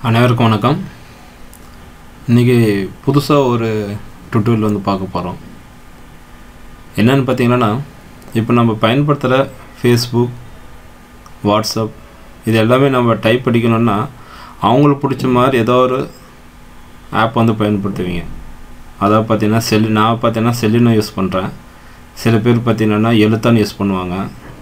அனைவருக்கும் வணக்கம் இன்றைக்கி புதுசாக ஒரு டுட்டோரியல் வந்து பார்க்க போகிறோம் என்னென்னு பார்த்தீங்கன்னா இப்போ நம்ம பயன்படுத்துகிற ஃபேஸ்புக் வாட்ஸ்அப் இது எல்லாமே நம்ம டைப் படிக்கணும்னா அவங்களுக்கு பிடிச்ச மாதிரி ஏதோ ஒரு ஆப் வந்து பயன்படுத்துவீங்க அதாவது பார்த்தீங்கன்னா செல்லு நான் பார்த்தீங்கன்னா செல்லினை யூஸ் பண்ணுறேன் சில பேர் பார்த்தீங்கன்னா எழுத்தான் யூஸ் பண்ணுவாங்க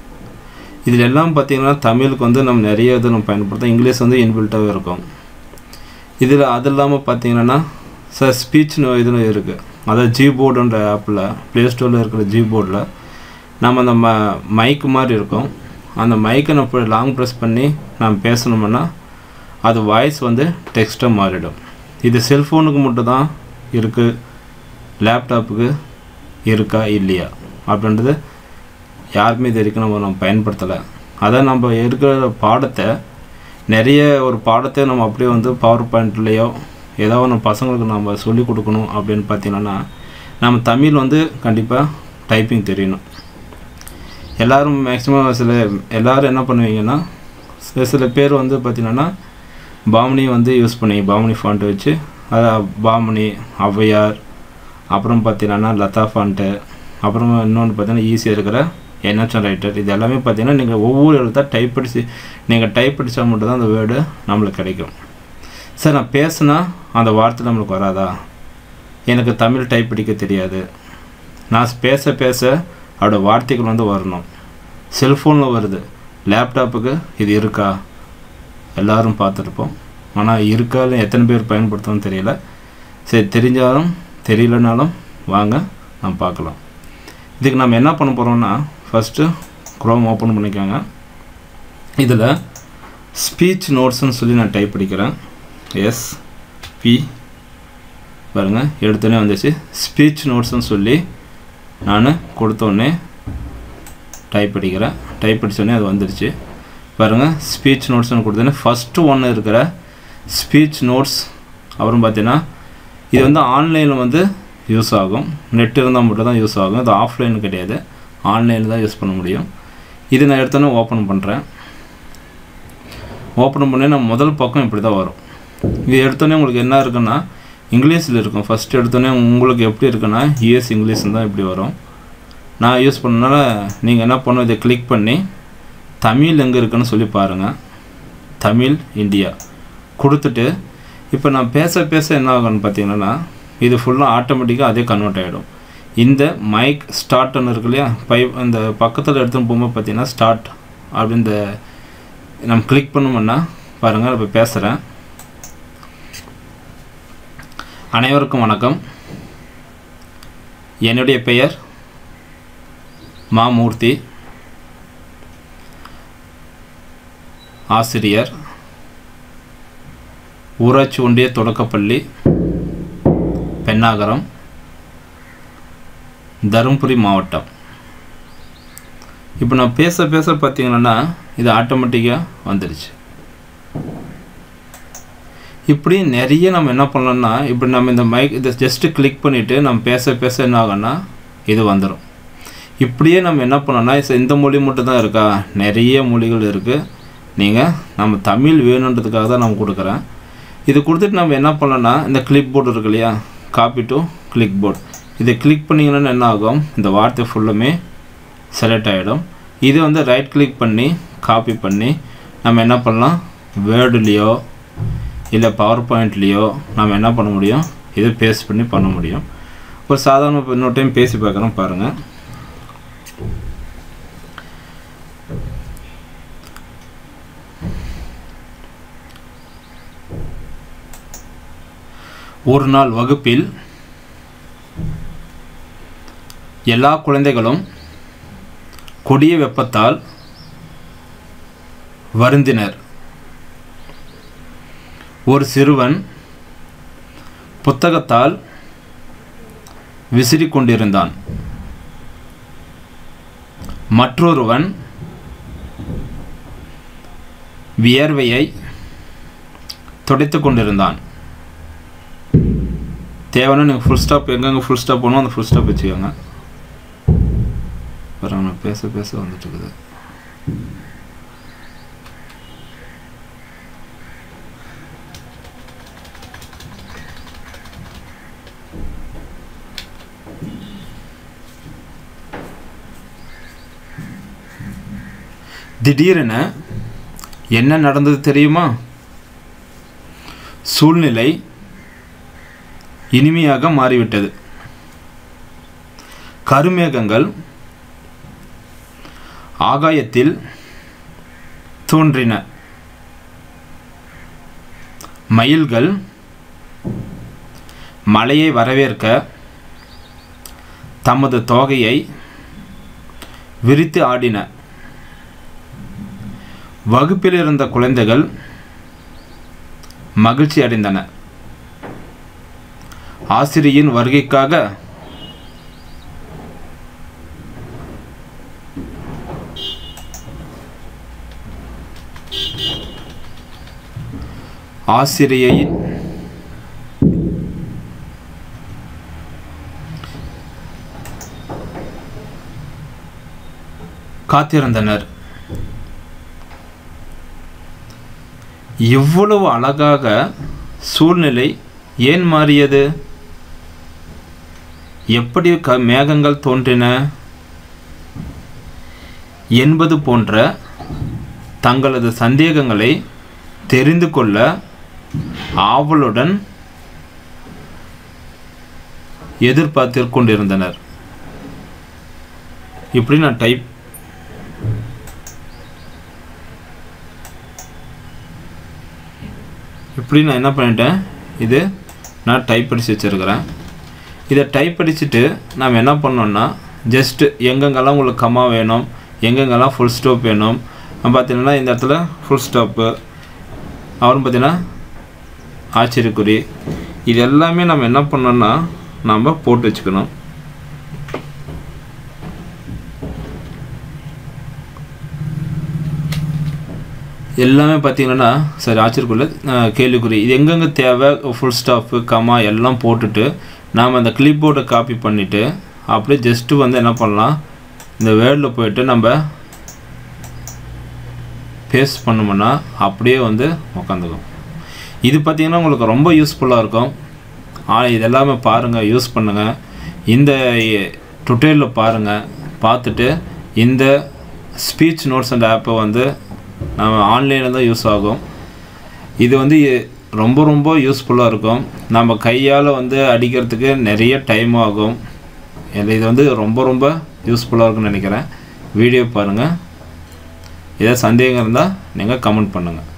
இதில் எல்லாம் பார்த்தீங்கன்னா தமிழுக்கு வந்து நம்ம நிறைய இது நம்ம பயன்படுத்தோம் இங்கிலீஷ் வந்து இன்பில்ட்டாகவே இருக்கும் இதில் அது இல்லாமல் பார்த்தீங்கன்னா சார் ஸ்பீச்னு இதுன்னு இருக்குது அதாவது ஜி போர்டுன்ற ஆப்பில் ப்ளே ஸ்டோரில் இருக்கிற ஜி போர்டில் நம்ம அந்த ம மைக்கு மாதிரி இருக்கும் அந்த மைக்கை நம்ம லாங் ப்ரெஸ் பண்ணி நம்ம பேசணும்னா அது வாய்ஸ் வந்து டெக்ஸ்ட்டாக மாறிடும் இது செல்ஃபோனுக்கு மட்டும் தான் இருக்குது லேப்டாப்புக்கு இருக்கா இல்லையா அப்படின்றது யாருமே இது வரைக்கும் நம்ம நம்ம பயன்படுத்தலை அதான் நம்ம இருக்கிற பாடத்தை நிறைய ஒரு பாடத்தை நம்ம அப்படியே வந்து பவர் பாயிண்ட்லேயோ ஏதோ ஒன்று பசங்களுக்கு நம்ம சொல்லிக் கொடுக்கணும் அப்படின்னு பார்த்தீங்கன்னா நம்ம தமிழ் வந்து கண்டிப்பாக டைப்பிங் தெரியணும் எல்லோரும் மேக்ஸிமம் சில எல்லோரும் என்ன பண்ணுவீங்கன்னா சில சில பேர் வந்து பார்த்திங்கன்னா பாமனி வந்து யூஸ் பண்ணி பாமனி ஃபாண்ட்டு வச்சு அதை பாமனி ஔவையார் அப்புறம் பார்த்தீங்கன்னா லதா ஃபாண்ட்டு அப்புறம் இன்னொன்று பார்த்தீங்கன்னா ஈஸியாக இருக்கிற என்ஹெச்என் ரைட்டர் இது எல்லாமே பார்த்தீங்கன்னா நீங்கள் ஒவ்வொரு எழுத்தாக டைப் அடிச்சு நீங்கள் டைப் அடித்தா மட்டும்தான் அந்த வேர்டு நம்மளுக்கு கிடைக்கும் சார் நான் பேசுனா அந்த வார்த்தை நம்மளுக்கு வராதா எனக்கு தமிழ் டைப் அடிக்க தெரியாது நான் பேச பேச அதோட வார்த்தைகள் வந்து வரணும் செல்ஃபோனில் வருது லேப்டாப்புக்கு இது இருக்கா எல்லோரும் பார்த்துருப்போம் ஆனால் இருக்கா இல்லை எத்தனை பேர் பயன்படுத்தணும்னு தெரியல சரி தெரிஞ்சாலும் தெரியலனாலும் வாங்க நம்ம பார்க்கலாம் இதுக்கு நம்ம என்ன பண்ண போகிறோம்னா ஃபஸ்ட்டு க்ரோம் ஓப்பன் பண்ணிக்கோங்க இதில் ஸ்பீச் நோட்ஸ்னு சொல்லி நான் டைப் படிக்கிறேன் எஸ் பி பாருங்கள் எடுத்தோடனே வந்துச்சு ஸ்பீச் நோட்ஸ்னு சொல்லி நான் கொடுத்தோடனே டைப் அடிக்கிறேன் டைப் அடித்தோடனே அது வந்துடுச்சு பாருங்கள் ஸ்பீச் நோட்ஸ்னு கொடுத்தோன்னே ஃபஸ்ட்டு ஒன்று இருக்கிற ஸ்பீச் நோட்ஸ் அப்புறம் பார்த்தீங்கன்னா இது வந்து ஆன்லைனில் வந்து யூஸ் ஆகும் நெட் இருந்தால் மட்டும் தான் யூஸ் ஆகும் இது ஆஃப்லைன் கிடையாது ஆன்லைனில் தான் யூஸ் பண்ண முடியும் இது நான் எடுத்தோன்னே ஓப்பன் பண்ணுறேன் ஓப்பன் பண்ணி நான் முதல் பக்கம் இப்படி தான் வரும் இது எடுத்தோன்னே உங்களுக்கு என்ன இருக்குன்னா இங்கிலீஷில் இருக்கும் ஃபஸ்ட் எடுத்தோன்னே உங்களுக்கு எப்படி இருக்குன்னா யூஎஸ் இங்கிலீஷ் தான் இப்படி வரும் நான் யூஸ் பண்ணனால நீங்கள் என்ன பண்ணணும் இதை கிளிக் பண்ணி தமிழ் எங்கே இருக்குன்னு சொல்லி பாருங்கள் தமிழ் இந்தியா கொடுத்துட்டு இப்போ நான் பேச பேச என்ன ஆகும்னு பார்த்தீங்கன்னா இது ஃபுல்லாக ஆட்டோமேட்டிக்காக அதே கன்வெர்ட் ஆகிடும் இந்த மைக் ஸ்டார்ட்னு இருக்கு இல்லையா பைப் அந்த பக்கத்தில் எடுத்துன்னு போகும்போது பார்த்தீங்கன்னா ஸ்டார்ட் அப்படி இந்த நம்ம கிளிக் பண்ணோம்னா பாருங்கள் இப்போ பேசுகிறேன் அனைவருக்கும் வணக்கம் என்னுடைய பெயர் மாமூர்த்தி ஆசிரியர் ஊராட்சி ஒன்றிய தொடக்கப்பள்ளி பெண்ணாகரம் தருமபுரி மாவட்டம் இப்போ நான் பேச பேச பார்த்தீங்கன்னா இது ஆட்டோமேட்டிக்காக வந்துடுச்சு இப்படி நிறைய நம்ம என்ன பண்ணலாம்னா இப்படி நம்ம இந்த மைக் இதை ஜஸ்ட்டு கிளிக் பண்ணிவிட்டு நம்ம பேச பேச என்ன ஆகும்னா இது வந்துடும் இப்படியே நம்ம என்ன பண்ணோம்னா இந்த மொழி மட்டும் தான் இருக்கா நிறைய மொழிகள் இருக்குது நீங்கள் நம்ம தமிழ் வேணுன்றதுக்காக தான் நம்ம கொடுக்குறேன் இது கொடுத்துட்டு நம்ம என்ன பண்ணோன்னா இந்த கிளிப் போர்டு இருக்கு இல்லையா காப்பி டு கிளிக் போர்டு இதை கிளிக் பண்ணிங்கன்னா என்ன ஆகும் இந்த வார்த்தை ஃபுல்லுமே செலக்ட் ஆகிடும் இது வந்து ரைட் கிளிக் பண்ணி காப்பி பண்ணி நம்ம என்ன பண்ணலாம் வேர்டுலேயோ இல்லை பவர் பாயிண்ட்லேயோ நம்ம என்ன பண்ண முடியும் இதை பேஸ்ட் பண்ணி பண்ண முடியும் ஒரு சாதாரண இன்னொரு டைம் பேசி பார்க்குறோம் பாருங்கள் ஒரு நாள் வகுப்பில் எல்லா குழந்தைகளும் கொடிய வெப்பத்தால் வருந்தினர் ஒரு சிறுவன் புத்தகத்தால் விசிறி கொண்டிருந்தான் மற்றொருவன் வியர்வையை துடைத்து கொண்டிருந்தான் தேவைன்னா நீங்கள் ஃபுல் ஸ்டாப் எங்கெங்கே ஃபுல் ஸ்டாப் போகணும் அந்த ஃபுல் ஸ்டாப் வச்சுக்கோங்க பாருங்க நான் பேச பேச வந்துட்டு இருக்குது திடீரென என்ன நடந்தது தெரியுமா சூழ்நிலை இனிமையாக மாறிவிட்டது கருமேகங்கள் ஆகாயத்தில் தோன்றின மயில்கள் மழையை வரவேற்க தமது தோகையை விரித்து ஆடின வகுப்பில் இருந்த குழந்தைகள் மகிழ்ச்சி அடைந்தன ஆசிரியின் வருகைக்காக ஆசிரியையின் காத்திருந்தனர் இவ்வளவு அழகாக சூழ்நிலை ஏன் மாறியது எப்படி க மேகங்கள் தோன்றின என்பது போன்ற தங்களது சந்தேகங்களை தெரிந்து கொள்ள ஆவலுடன் எதிர்பார்த்து கொண்டிருந்தனர் இப்படி நான் டைப் இப்படி நான் என்ன பண்ணிட்டேன் இது நான் டைப் அடித்து வச்சுருக்கிறேன் இதை டைப் அடிச்சுட்டு நாம் என்ன பண்ணோம்னா ஜஸ்ட்டு எங்கெங்கெல்லாம் உங்களுக்கு கம்மா வேணும் எங்கெங்கெல்லாம் ஃபுல் ஸ்டாப் வேணும் பார்த்தீங்கன்னா இந்த இடத்துல ஃபுல் ஸ்டாப்பு அப்புறம் பார்த்தீங்கன்னா ஆச்சரியக்குறி இது எல்லாமே நம்ம என்ன பண்ணோம்னா நாம் போட்டு வச்சுக்கணும் எல்லாமே பார்த்தீங்கன்னா சரி ஆச்சரியக்குள்ள கேள்விக்குறி இது எங்கெங்கே தேவை ஃபுல் ஸ்டாப்பு கமா எல்லாம் போட்டுட்டு நாம் அந்த கிளிப் போர்டை காப்பி பண்ணிவிட்டு அப்படியே ஜஸ்ட்டு வந்து என்ன பண்ணலாம் இந்த வேர்டில் போயிட்டு நம்ம பேஸ்ட் பண்ணோம்னா அப்படியே வந்து உக்காந்துக்கும் இது பார்த்திங்கன்னா உங்களுக்கு ரொம்ப யூஸ்ஃபுல்லாக இருக்கும் ஆனால் இது எல்லாமே பாருங்கள் யூஸ் பண்ணுங்கள் இந்த டுட்டோரியலில் பாருங்கள் பார்த்துட்டு இந்த ஸ்பீச் நோட்ஸ் அண்ட் ஆப்பை வந்து நம்ம ஆன்லைனில் தான் யூஸ் ஆகும் இது வந்து ரொம்ப ரொம்ப யூஸ்ஃபுல்லாக இருக்கும் நம்ம கையால் வந்து அடிக்கிறதுக்கு நிறைய டைம் ஆகும் இது வந்து ரொம்ப ரொம்ப யூஸ்ஃபுல்லாக இருக்கும்னு நினைக்கிறேன் வீடியோ பாருங்கள் ஏதாவது சந்தேகம் இருந்தால் நீங்கள் கமெண்ட் பண்ணுங்கள்